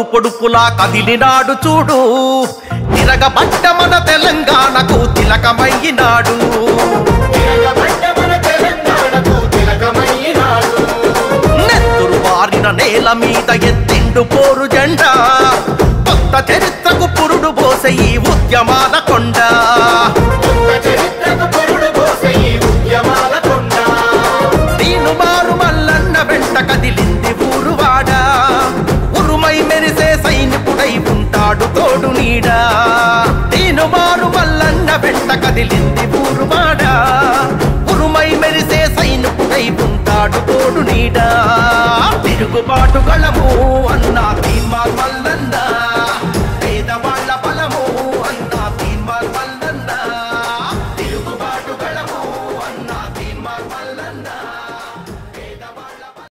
పొడుపులా కదిలినాడు చూడు తిరగబట్ట మన తెలంగాణకు తిలకమయ్యినాడు తిరగబడ్డ మన తెలంగాణకు తిలకమయ్యినాడు. నెత్తురు వారిన నేల మీద ఎత్తిండు పోరు జెండా కొత్త చరిత్రకు పురుడు పోసే ఈ ఉద్యమాల కొండ కొత్త చరిత్రకు పొరుడు పోసే ఈ ఉద్యమాల కొండ. దీను మారు మల్లన్న వెంట కదిలింది ఊరువాడ ఉరుమై మెరిసే సైనికుడై ఉంటాడు తోడు నీడా దీను మారు మల్లన్న వెంట కదిలింది ఊరువాడ ఉరుమై మెరిసే సైనికుడై ఉంటాడు తోడు నీడా తిరుగుబాటు గళము అన్నా తీర్మార్ మల్లన్న